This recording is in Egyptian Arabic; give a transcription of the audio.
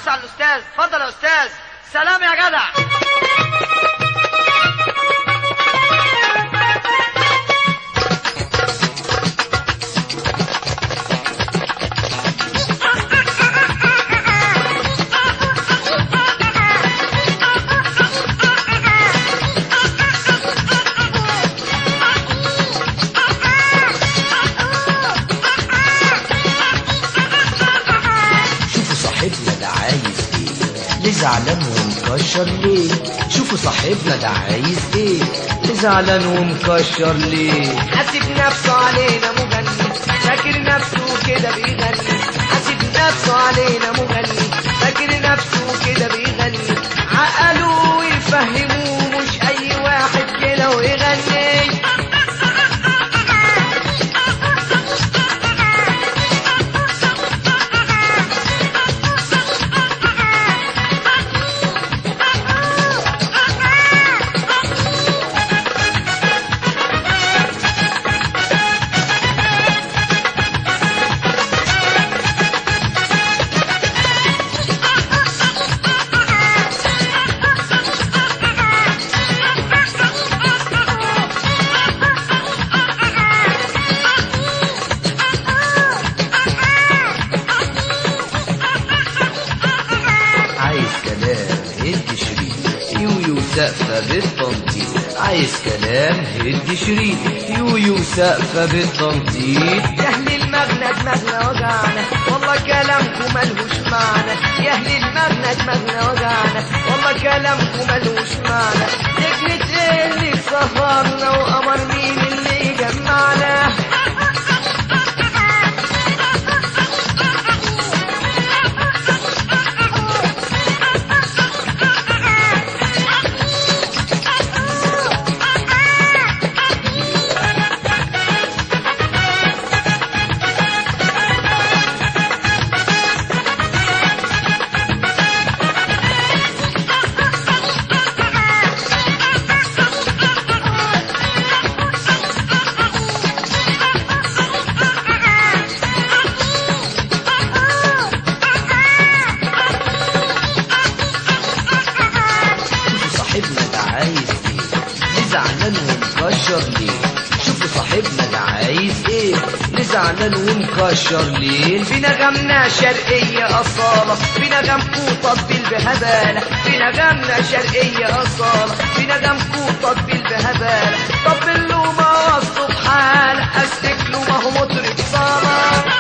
على الاستاذ اتفضل يا استاذ سلام يا جدع شوفوا صاحبنا ده عايز ايه ليه زعلان ومكشر ليه شوفوا صاحبنا ده عايز ايه ليه زعلان ومكشر ليه حاسب نفسه علينا مغني فاكر نفسه كده بيغني حاسب نفسه علينا مغني فاكر نفسه كده بيغني عقلوه ويفهموه مش اي واحد كده ويغني عايز كلام هدي شريط يويو سقفة بالتنطيط عايز كلام هدي شريط يويو سقفة بالتنطيط يا اهل المغنى دماغنا وجعنا والله كلامكم ملهوش معنى يا اهل المغنى دماغنا وجعنا والله كلامكم ملهوش معنى سكنة ايه اللي سهرنا وقمر مين اللي جمعنا شوفوا صاحبنا ده عايز ايه ليه زعلان ومكشر ليه شوفوا صاحبنا ده عايز ايه ليه زعلان ومكشر ليه في نغمنا شرقية أصالة في نغمكو تطبيل بهبالة في نغمنا شرقية أصالة في نغمكو تطبيل بهبالة طبل له ما هو السبحان أسلك له ما هو مطرب صالة